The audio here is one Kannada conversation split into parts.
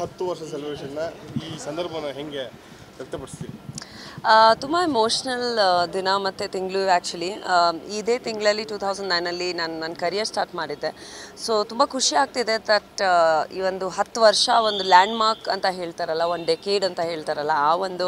ಹತ್ತು ವರ್ಷ ಸೆಲೆಬ್ರೇಷನ್ನ ಈ ಸಂದರ್ಭನ ಹೆಂಗೆ ವ್ಯಕ್ತಪಡಿಸ್ತೀವಿ ತುಂಬ ಎಮೋಷ್ನಲ್ ದಿನ ಮತ್ತು ತಿಂಗಳು ಆ್ಯಕ್ಚುಲಿ ಇದೇ ತಿಂಗಳಲ್ಲಿ ಟೂ ತೌಸಂಡ್ ನೈನಲ್ಲಿ ನಾನು ನನ್ನ ಕರಿಯರ್ ಸ್ಟಾರ್ಟ್ ಮಾಡಿದ್ದೆ ಸೊ ತುಂಬ ಖುಷಿ ಆಗ್ತಿದೆ ದಟ್ ಈ ಒಂದು ಹತ್ತು ವರ್ಷ ಒಂದು ಲ್ಯಾಂಡ್ ಮಾರ್ಕ್ ಅಂತ ಹೇಳ್ತಾರಲ್ಲ ಒಂದು ಡೆಕೇಡ್ ಅಂತ ಹೇಳ್ತಾರಲ್ಲ ಆ ಒಂದು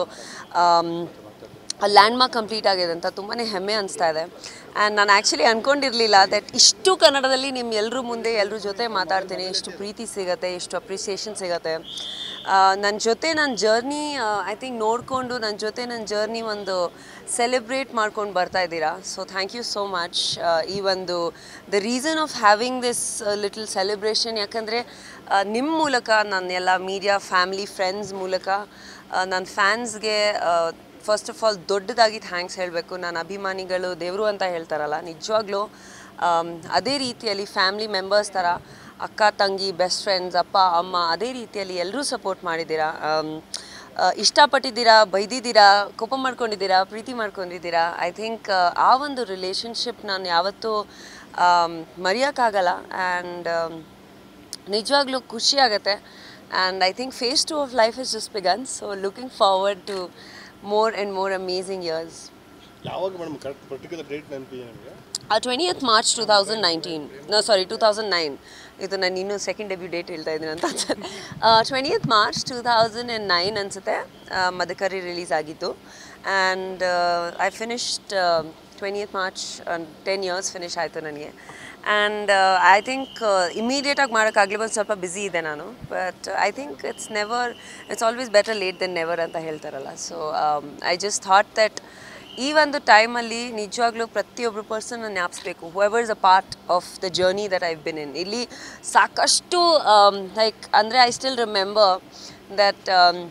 ಲ್ಯಾಂಡ್ ಮಾರ್ಕ್ ಕಂಪ್ಲೀಟ್ ಆಗಿದೆ ಅಂತ ತುಂಬಾ ಹೆಮ್ಮೆ ಅನಿಸ್ತಾ ಇದೆ ಆ್ಯಂಡ್ ನಾನು ಆ್ಯಕ್ಚುಲಿ ಅಂದ್ಕೊಂಡಿರಲಿಲ್ಲ ದಟ್ ಇಷ್ಟು ಕನ್ನಡದಲ್ಲಿ ನಿಮ್ಮ ಎಲ್ಲರೂ ಮುಂದೆ ಎಲ್ಲರ ಜೊತೆ ಮಾತಾಡ್ತೀನಿ ಇಷ್ಟು ಪ್ರೀತಿ ಸಿಗುತ್ತೆ ಇಷ್ಟು ಅಪ್ರಿಸಿಯೇಷನ್ ಸಿಗುತ್ತೆ ನನ್ನ ಜೊತೆ ನನ್ನ ಜರ್ನಿ ಐ ಥಿಂಕ್ ನೋಡಿಕೊಂಡು ನನ್ನ ಜೊತೆ ನನ್ನ ಜರ್ನಿ ಒಂದು ಸೆಲೆಬ್ರೇಟ್ ಮಾಡ್ಕೊಂಡು ಬರ್ತಾ ಇದ್ದೀರಾ so thank you so much ಈ ಒಂದು the reason of having this little celebration ಯಾಕಂದರೆ ನಿಮ್ಮ ಮೂಲಕ ನನ್ನ ಎಲ್ಲ ಮೀಡಿಯಾ ಫ್ಯಾಮಿಲಿ ಫ್ರೆಂಡ್ಸ್ ಮೂಲಕ ನನ್ನ ಫ್ಯಾನ್ಸ್ಗೆ ಫಸ್ಟ್ ಆಫ್ ಆಲ್ ದೊಡ್ಡದಾಗಿ ಥ್ಯಾಂಕ್ಸ್ ಹೇಳಬೇಕು ನನ್ನ ಅಭಿಮಾನಿಗಳು ದೇವರು ಅಂತ ಹೇಳ್ತಾರಲ್ಲ ನಿಜವಾಗ್ಲೂ ಆಮ್, ಅದೇ ರೀತಿಯಲ್ಲಿ ಫ್ಯಾಮಿಲಿ ಮೆಂಬರ್ಸ್ ಥರ ಅಕ್ಕ ತಂಗಿ ಬೆಸ್ಟ್ ಫ್ರೆಂಡ್ಸ್ ಅಪ್ಪ ಅಮ್ಮ ಅದೇ ರೀತಿಯಲ್ಲಿ ಎಲ್ಲರೂ ಸಪೋರ್ಟ್ ಮಾಡಿದ್ದೀರಾ ಆಮ್, ಆ, ಇಷ್ಟಪಟ್ಟಿದ್ದೀರಾ ಬೈದಿದ್ದೀರಾ ಕೋಪ ಮಾಡ್ಕೊಂಡಿದ್ದೀರಾ ಪ್ರೀತಿ ಮಾಡ್ಕೊಂಡಿದ್ದೀರಾ ಐ ಥಿಂಕ್ ಆ ಒಂದು ರಿಲೇಷನ್ಶಿಪ್ ನಾನು ಯಾವತ್ತೂ ಆಮ್, ಮರೆಯೋಕ್ಕಾಗಲ್ಲ ಆ್ಯಂಡ್ ನಿಜವಾಗ್ಲೂ ಖುಷಿ ಆಗುತ್ತೆ and I think phase two of life is just begun so looking forward to more and more amazing years ಯಾವಾಗ ಮೇಡಮ್ ಕರೆಕ್ಟ್ ಪರ್ಟಿಕ್ಯುಲರ್ ಡೇಟ್ ನೆನಪಿದೆ ನಮಗೆ twentieth March two thousand nineteen sorry two thousand nine ಇದು ನಾನು ಇನ್ನೂ ಸೆಕೆಂಡ್ ಡೆಬ್ಯೂ ಡೇಟ್ ಹೇಳ್ತಾ ಇದ್ದೀನಿ ಅಂತ ಅನ್ಸುತ್ತೆ twentieth March two thousand and nine ಅನಿಸುತ್ತೆ ಮದಕರಿ ರಿಲೀಸ್ ಆಗಿತ್ತು and I finished twentieth March ten years finish ಆಯಿತು ನನಗೆ ಆ್ಯಂಡ್ ಐ ಥಿಂಕ್ ಇಮಿಡಿಯೇಟಾಗಿ ಮಾಡೋಕ್ಕಾಗಲಿ ಒಂದು ಸ್ವಲ್ಪ ಬ್ಯುಸಿ ಇದೆ ನಾನು but I think it's never it's always better late than never ಅಂತ ಹೇಳ್ತಾರಲ್ಲ so I just thought that ಈ ಒಂದು ಟೈಮಲ್ಲಿ ನಿಜವಾಗ್ಲೂ ಪ್ರತಿಯೊಬ್ಬರು ಪರ್ಸನ್ನ ಜ್ಞಾಪಿಸ್ಬೇಕು whoever is a part of the journey that I've been in ಇಲ್ಲಿ ಸಾಕಷ್ಟು ಲೈಕ್ ಅಂದರೆ ಐ ಸ್ಟಿಲ್ ರಿಮೆಂಬರ್ ದಟ್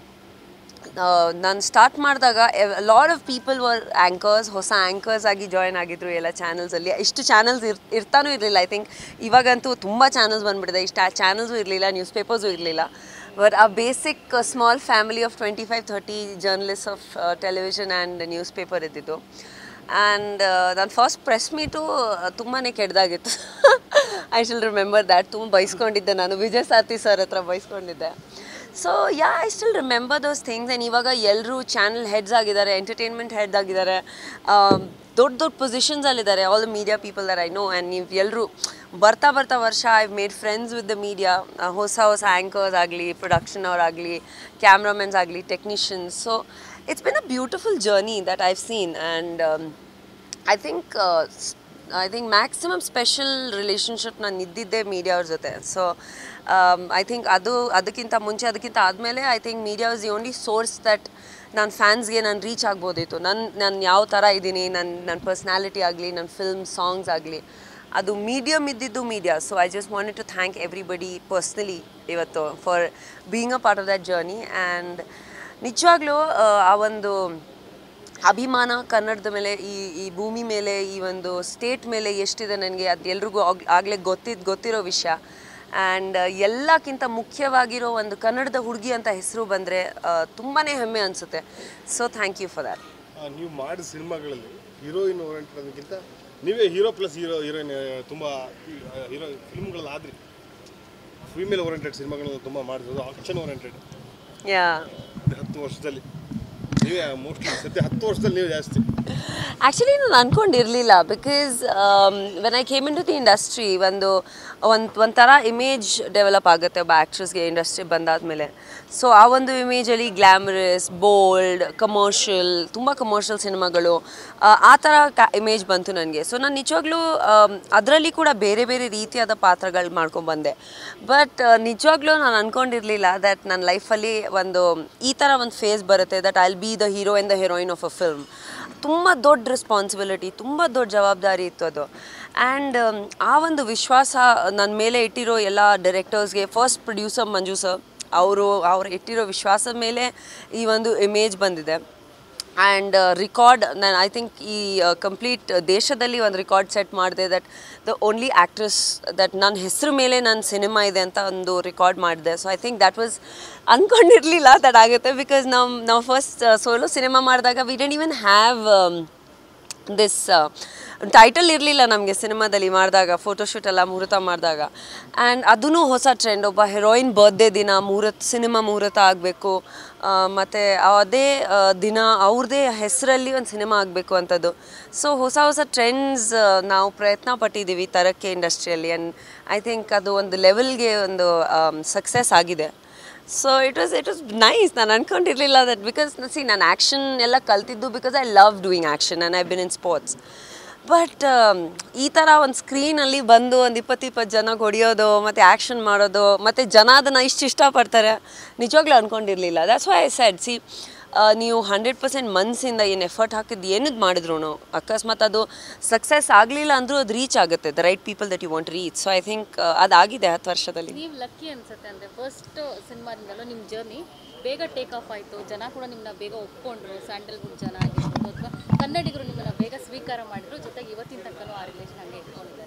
ನಾನು ಸ್ಟಾರ್ಟ್ ಮಾಡಿದಾಗ lot of people were anchors ಹೊಸ ಆ್ಯಂಕರ್ಸ್ ಆಗಿ ಜಾಯ್ನ್ ಆಗಿದ್ರು ಎಲ್ಲ ಚಾನಲ್ಸಲ್ಲಿ ಇಷ್ಟು ಚಾನಲ್ಸ್ ಇರ್ ಇರ್ತಾನೂ ಇರಲಿಲ್ಲ ಐ ಥಿಂಕ್ ಇವಾಗಂತೂ ತುಂಬ ಚಾನಲ್ಸ್ ಬಂದ್ಬಿಟ್ಟಿದೆ ಇಷ್ಟು ಚಾನಲ್ಸು ಇರಲಿಲ್ಲ ನ್ಯೂಸ್ ಪೇಪರ್ಸು ಇರಲಿಲ್ಲ ಬಟ್ ಆ basic small family of twenty five thirty journalist of television and news paper ಇದ್ದಿದ್ದು ಆ್ಯಂಡ್ ನನ್ನ ಫಸ್ಟ್ ಪ್ರೆಸ್ ಮೀಟು ತುಂಬಾ ಕೆಡ್ದಾಗಿತ್ತು ಐ ಶಿಲ್ ರಿಮೆಂಬರ್ ದ್ಯಾಟ್ ತುಂಬ ಬೈಸ್ಕೊಂಡಿದ್ದೆ ನಾನು ವಿಜಯ್ ಸಾತಿ ಸರ್ ಹತ್ರ ಬೈಸ್ಕೊಂಡಿದ್ದೆ so yeah I still remember those things and ಇವಾಗ ಎಲ್ಲರೂ ಚಾನಲ್ ಹೆಡ್ಸ್ ಆಗಿದ್ದಾರೆ ಎಂಟರ್ಟೈನ್ಮೆಂಟ್ ಹೆಡ್ ಆಗಿದ್ದಾರೆ ದೊಡ್ಡ ದೊಡ್ಡ ಪೊಸಿಷನ್ಸಲ್ಲಿದ್ದಾರೆ all the media people there I know and ನೀವು ಎಲ್ಲರೂ ಬರ್ತಾ ಬರ್ತಾ ವರ್ಷ I made friends with the media ಹೊಸ ಹೊಸ ಆ್ಯಂಕರ್ಸ್ ಆಗಲಿ ಪ್ರೊಡಕ್ಷನ್ ಅವರಾಗಲಿ ಕ್ಯಾಮ್ರಾಮೆನ್ಸ್ ಆಗಲಿ technicians so it's been a beautiful journey that I've seen and I think I think maximum special relationship ನಾನು ಇದ್ದಿದ್ದೆ ಮೀಡಿಯಾ ಅವ್ರ ಜೊತೆ ಸೊ ಐ ಥಿಂಕ್ ಅದು ಅದಕ್ಕಿಂತ ಮುಂಚೆ ಅದಕ್ಕಿಂತ ಆದಮೇಲೆ I think media was the only source that ನನ್ನ ಫ್ಯಾನ್ಸ್ಗೆ ನಾನು ರೀಚ್ ಆಗ್ಬೋದಿತ್ತು ನನ್ನ ನಾನು ಯಾವ ಥರ ಇದ್ದೀನಿ ನನ್ನ ನನ್ನ ಪರ್ಸ್ನಾಲಿಟಿ ಆಗಲಿ ನನ್ನ ಫಿಲ್ಮ್ ಸಾಂಗ್ಸ್ ಆಗಲಿ ಅದು ಮೀಡಿಯಮ್ ಇದ್ದಿದ್ದು media so I just wanted to thank everybody personally ಇವತ್ತು for being a part of that journey and ನಿಜವಾಗ್ಲೂ ಆ ಒಂದು ಅಭಿಮಾನ ಕನ್ನಡದ ಮೇಲೆ ಈ ಈ ಭೂಮಿ ಮೇಲೆ ಈ ಒಂದು ಸ್ಟೇಟ್ ಮೇಲೆ ಎಷ್ಟಿದೆ ನನಗೆ ಅದು ಎಲ್ರಿಗೂ ಆಗ್ ಆಗಲೇ ಗೊತ್ತಿದ್ದು ಗೊತ್ತಿರೋ ವಿಷಯ ಆ್ಯಂಡ್ ಎಲ್ಲಕ್ಕಿಂತ ಮುಖ್ಯವಾಗಿರೋ ಒಂದು ಕನ್ನಡದ ಹುಡುಗಿ ಅಂತ ಹೆಸರು ಬಂದರೆ ತುಂಬಾ ಹೆಮ್ಮೆ ಅನಿಸುತ್ತೆ so thank you for that ನೀವು ಮಾಡಿದ ಸಿನಿಮಾಗಳಲ್ಲಿ ಹೀರೋಯಿನ್ ಓರಿಯೆಂಟೆಡ್ ಅನ್ನೋದಕ್ಕಿಂತ ನೀವೇ ಹೀರೋ ಪ್ಲಸ್ ಹೀರೋ ಹೀರೋಯಿನ್ ತುಂಬ ಹೀರೋ ಫಿಲ್ಮ್ಗಳಲ್ಲಿ ಆದ್ರಿ ಫೀಮೇಲ್ ಓರಿಯೆಂಟೆಡ್ ಸಿನಿಮಾಗಳನ್ನ ತುಂಬ ಮಾಡಿರೋದು ಆಕ್ಷನ್ ಓರಿಯೆಂಟೆಡ್ ಯಾ ಹತ್ತು ವರ್ಷದಲ್ಲಿ ನೀವೇ ಮೋಸ್ಟ್ಲಿ ಸದ್ಯ ಹತ್ತು ವರ್ಷದಲ್ಲಿ ನೀವು ಜಾಸ್ತಿ ಆ್ಯಕ್ಚುಲಿ ನಾನು ಅಂದ್ಕೊಂಡಿರಲಿಲ್ಲ because when I came into the industry ಒಂದು ಒಂದು ಒಂಥರ ಇಮೇಜ್ ಡೆವಲಪ್ ಆಗುತ್ತೆ ಒಬ್ಬ ಆ್ಯಕ್ಟ್ರಸ್ಗೆ ಇಂಡಸ್ಟ್ರಿ ಬಂದಾದಮೇಲೆ ಸೊ ಆ ಒಂದು ಇಮೇಜಲ್ಲಿ ಗ್ಲ್ಯಾಮರಸ್ ಬೋಲ್ಡ್ ಕಮರ್ಷಿಯಲ್ ತುಂಬ ಕಮರ್ಷಿಯಲ್ ಸಿನಿಮಾಗಳು ಆ, ಆ ಥರ ಕ ಇಮೇಜ್ ಬಂತು ನನಗೆ ಸೊ ನಾನು ನಿಜವಾಗ್ಲೂ ಅದರಲ್ಲಿ ಕೂಡ ಬೇರೆ ಬೇರೆ ರೀತಿಯಾದ ಪಾತ್ರಗಳು ಮಾಡ್ಕೊಂಡ್ಬಂದೆ ಬಟ್ ನಿಜವಾಗ್ಲೂ ನಾನು ಅಂದ್ಕೊಂಡಿರಲಿಲ್ಲ ದಟ್ ನನ್ನ ಲೈಫಲ್ಲಿ ಒಂದು ಈ ಥರ ಒಂದು ಫೇಸ್ ಬರುತ್ತೆ that I'll be the hero and the heroine of a film ತುಂಬ ದೊಡ್ಡ ರೆಸ್ಪಾನ್ಸಿಬಿಲಿಟಿ ತುಂಬ ದೊಡ್ಡ ಜವಾಬ್ದಾರಿ ಇತ್ತು ಅದು ಆ್ಯಂಡ್ ಆ ಒಂದು ವಿಶ್ವಾಸ ನನ್ನ ಮೇಲೆ ಇಟ್ಟಿರೋ ಎಲ್ಲ ಡೈರೆಕ್ಟರ್ಸ್ಗೆ ಫಸ್ಟ್ ಪ್ರೊಡ್ಯೂಸರ್ ಮಂಜು ಸರ್ ಅವರು ಅವ್ರು ಇಟ್ಟಿರೋ ವಿಶ್ವಾಸದ ಮೇಲೆ ಈ ಒಂದು ಇಮೇಜ್ ಬಂದಿದೆ ಆ್ಯಂಡ್ ರಿಕಾರ್ಡ್ ನಾನು ಐ ಥಿಂಕ್ ಈ ಕಂಪ್ಲೀಟ್ ದೇಶದಲ್ಲಿ ಒಂದು ರಿಕಾರ್ಡ್ ಸೆಟ್ ಮಾಡಿದೆ that the only actress that ನನ್ನ ಹೆಸರು ಮೇಲೆ ನನ್ನ ಸಿನಿಮಾ ಇದೆ ಅಂತ ಒಂದು ರಿಕಾರ್ಡ್ ಮಾಡಿದೆ so I think that was ಅಂದ್ಕೊಂಡಿರಲಿಲ್ಲ ದಟ್ ಆಗುತ್ತೆ ಬಿಕಾಸ್ ನಾವು ನಾವು ಫಸ್ಟ್ ಸೋಲೋ ಸಿನಿಮಾ ಮಾಡಿದಾಗ we didn't even have this title ಇರಲಿಲ್ಲ ನಮಗೆ ಸಿನಿಮಾದಲ್ಲಿ ಮಾಡಿದಾಗ ಫೋಟೋಶೂಟ್ ಎಲ್ಲ ಮುಹೂರ್ತ ಮಾಡಿದಾಗ ಆ್ಯಂಡ್ ಅದೂ ಹೊಸ ಟ್ರೆಂಡ್ ಒಬ್ಬ ಹೆರೋಯಿನ್ ಬರ್ತ್ಡೇ ದಿನ ಮುಹೂರ್ತ ಸಿನಿಮಾ ಮುಹೂರ್ತ ಆಗಬೇಕು ಮತ್ತು ಅದೇ ಆ, ದಿನ ಅವ್ರದ್ದೇ ಹೆಸರಲ್ಲಿ ಒಂದು ಸಿನಿಮಾ ಆಗಬೇಕು ಅಂಥದ್ದು ಸೊ ಹೊಸ ಹೊಸ ಟ್ರೆಂಡ್ಸ್ ನಾವು ಪ್ರಯತ್ನ ಪಟ್ಟಿದ್ದೀವಿ ತರಕ್ಕೆ ಇಂಡಸ್ಟ್ರಿಯಲ್ಲಿ ಆ್ಯಂಡ್ ಐ ಥಿಂಕ್ ಅದು ಒಂದು ಲೆವೆಲ್ಗೆ ಒಂದು ಸಕ್ಸಸ್ ಆಗಿದೆ so it was it was nice ನಾನು ಅನ್ಕೊಂಡಿರಲಿಲ್ಲ ದಟ್ ಬಿಕಾಸ್ ಸಿ ನಾನು ಆ್ಯಕ್ಷನ್ ಎಲ್ಲ ಕಲ್ತಿದ್ದು because I love doing action and I been in sports but ಈ ಥರ ಒಂದು ಸ್ಕ್ರೀನಲ್ಲಿ ಬಂದು ಒಂದು ಇಪ್ಪತ್ತು ಇಪ್ಪತ್ತು ಜನಕ್ಕೆ ಹೊಡೆಯೋದು ಮತ್ತು ಆ್ಯಕ್ಷನ್ ಮಾಡೋದು ಮತ್ತು ಜನ ಅದನ್ನು ಇಷ್ಟು ಇಷ್ಟಪಡ್ತಾರೆ ನಿಜವಾಗ್ಲೂ ಅಂದ್ಕೊಂಡಿರಲಿಲ್ಲ that's why I said see ನೀವು ಹಂಡ್ರೆಡ್ ಪರ್ಸೆಂಟ್ ಮನಸ್ಸಿಂದ ಏನು ಎಫರ್ಟ್ ಹಾಕಿದ್ದು ಏನದು ಮಾಡಿದ್ರು ಅಕಸ್ಮಾತ್ ಅದು ಸಕ್ಸಸ್ ಆಗಲಿಲ್ಲ ಅಂದರೂ ಅದು ರೀಚ್ ಆಗುತ್ತೆ the right people that you want reach so I think ಅದಾಗಿದೆ ಹತ್ತು ವರ್ಷದಲ್ಲಿ ನೀವು ಲಕ್ಕಿ ಅನ್ಸುತ್ತೆ ಅಂದರೆ ಫಸ್ಟ್ ಸಿನಿಮಾದಿಂದಲೂ ನಿಮ್ಮ ಜರ್ನಿ ಬೇಗ ಟೇಕ್ ಆಫ್ ಆಯಿತು ಜನ ಕೂಡ ನಿಮ್ಮನ್ನ ಬೇಗ ಒಪ್ಕೊಂಡ್ರು ಸ್ಯಾಂಡಲ್ವುಡ್ ಜನ ಆಗಿರ್ಬೋದು ಅಥವಾ ಕನ್ನಡಿಗರು ನಿಮ್ಮನ್ನ ಬೇಗ ಸ್ವೀಕಾರ ಮಾಡಿದ್ರು ಜೊತೆಗೆ ಇವತ್ತಿನ ತನಕನೂ ಆ ರಿಲೇಷನ್ ಹಾಗೆ ಇಟ್ಕೊಂಡಿದ್ದಾರೆ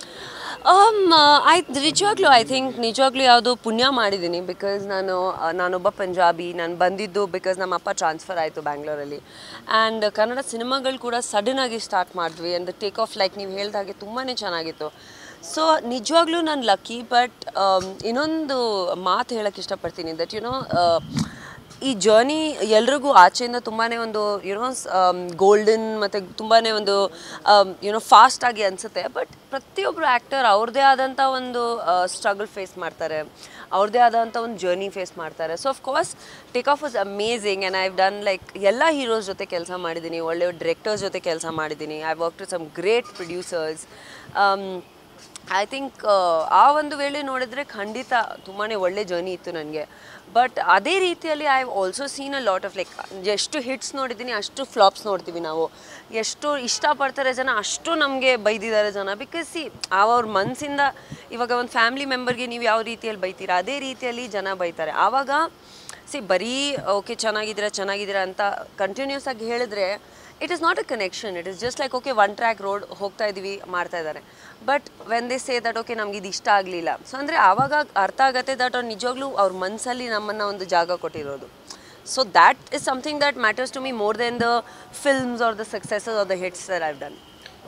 ಐ ನಿಜವಾಗ್ಲೂ ಐ ಥಿಂಕ್ ನಿಜವಾಗ್ಲೂ ಯಾವುದು ಪುಣ್ಯ ಮಾಡಿದ್ದೀನಿ ಬಿಕಾಸ್ ನಾನು ಆ, ನಾನೊಬ್ಬ ಪಂಜಾಬಿ ನಾನು ಬಂದಿದ್ದು ಬಿಕಾಸ್ ನಮ್ಮ ಅಪ್ಪ ಟ್ರಾನ್ಸ್ಫರ್ ಆಯಿತು ಬ್ಯಾಂಗ್ಳೂರಲ್ಲಿ ಆ್ಯಂಡ್ ಕನ್ನಡ ಸಿನಿಮಾಗಳು ಕೂಡ ಸಡನ್ನಾಗಿ ಸ್ಟಾರ್ಟ್ ಮಾಡಿದ್ವಿ ಆ್ಯಂಡ್ ಟೇಕ್ ಆಫ್ ಲೈಕ್ ನೀವು ಹೇಳ್ದಾಗೆ ತುಂಬಾ ಚೆನ್ನಾಗಿತ್ತು ಸೊ ನಿಜವಾಗ್ಲೂ ನಾನು ಲಕ್ಕಿ ಬಟ್ ಇನ್ನೊಂದು ಮಾತು ಹೇಳೋಕ್ಕೆ ಇಷ್ಟಪಡ್ತೀನಿ ದಟ್ ಯುನೋ ಈ ಜರ್ನಿ ಎಲ್ರಿಗೂ ಆಚೆಯಿಂದ ತುಂಬಾ ಒಂದು ಯುನೋ ಗೋಲ್ಡನ್ ಮತ್ತು ತುಂಬಾ ಒಂದು ಯುನೋ ಫಾಸ್ಟಾಗಿ ಅನಿಸುತ್ತೆ ಬಟ್ ಪ್ರತಿಯೊಬ್ಬರು ಆ್ಯಕ್ಟರ್ ಅವ್ರದ್ದೇ ಆದಂಥ ಒಂದು ಸ್ಟ್ರಗಲ್ ಫೇಸ್ ಮಾಡ್ತಾರೆ ಅವ್ರದ್ದೇ ಆದಂಥ ಒಂದು ಜರ್ನಿ ಫೇಸ್ ಮಾಡ್ತಾರೆ so of course take off was amazing and I've done like ಎಲ್ಲ ಹೀರೋಸ್ ಜೊತೆ ಕೆಲಸ ಮಾಡಿದ್ದೀನಿ ಒಳ್ಳೆ ಡಿರೆಕ್ಟರ್ಸ್ ಜೊತೆ ಕೆಲಸ ಮಾಡಿದ್ದೀನಿ I work to some great producers I think ಆ ಒಂದು ವೇಳೆ ನೋಡಿದ್ರೆ ಖಂಡಿತ ತುಂಬಾ ಒಳ್ಳೆ ಜರ್ನಿ ಇತ್ತು ನನಗೆ ಬಟ್ ಅದೇ ರೀತಿಯಲ್ಲಿ I also seen a lot of like ಎಷ್ಟು ಹಿಟ್ಸ್ ನೋಡಿದ್ದೀನಿ ಅಷ್ಟು ಫ್ಲಾಪ್ಸ್ ನೋಡ್ತೀವಿ ನಾವು ಎಷ್ಟು ಇಷ್ಟಪಡ್ತಾರೆ ಜನ ಅಷ್ಟು ನಮಗೆ ಬೈದಿದ್ದಾರೆ ಜನ ಬಿಕಾಸ್ ಸಿ ಅವ್ರ ಮನಸ್ಸಿಂದ ಇವಾಗ ಒಂದು ಫ್ಯಾಮಿಲಿ ಮೆಂಬರ್ಗೆ ನೀವು ಯಾವ ರೀತಿಯಲ್ಲಿ ಬೈತೀರಾ ಅದೇ ರೀತಿಯಲ್ಲಿ ಜನ ಬೈತಾರೆ ಆವಾಗ ಸಿ ಬರೀ ಓಕೆ ಚೆನ್ನಾಗಿದ್ದೀರಾ ಚೆನ್ನಾಗಿದ್ದೀರಾ ಅಂತ ಕಂಟಿನ್ಯೂಸ್ ಆಗಿ ಹೇಳಿದ್ರೆ it is not a connection it is just like okay one track road ಹೋಗ್ತಾ ಇದ್ದೀವಿ ಮಾಡ್ತಾ ಇದ್ದಾರೆ but when they say that okay ನಮ್ಗೆ ಇದು ಇಷ್ಟ ಆಗಲಿಲ್ಲ ಸೊ ಅಂದರೆ ಆವಾಗ ಅರ್ಥ ಆಗತ್ತೆ ದಟ್ ಅವ್ರು ನಿಜವಾಗ್ಲೂ ಅವ್ರ ಮನಸ್ಸಲ್ಲಿ ನಮ್ಮನ್ನು ಒಂದು ಜಾಗ ಕೊಟ್ಟಿರೋದು so that is something that matters to me more than the films are the successes are the hits that I've done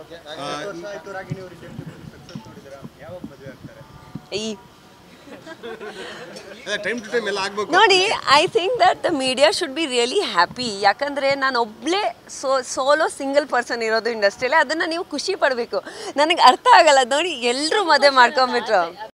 ಈ ಟೈಮ್ ಟು ಟೈಮ್ ಎಲ್ಲ ಆಗ್ಬೇಕು ನೋಡಿ I think that the media should be really happy ಯಾಕಂದರೆ ನಾನು ಒಬ್ಬಳೇ ಸೋ ಸೋಲೋ ಸಿಂಗಲ್ ಪರ್ಸನ್ ಇರೋದು ಇಂಡಸ್ಟ್ರಿಯಲ್ಲಿ ಅದನ್ನು ನೀವು ಖುಷಿ ಪಡಬೇಕು ನನಗೆ ಅರ್ಥ ಆಗಲ್ಲ ನೋಡಿ ಎಲ್ಲರೂ ಮದುವೆ ಮಾಡ್ಕೊಂಬಿಟ್ರು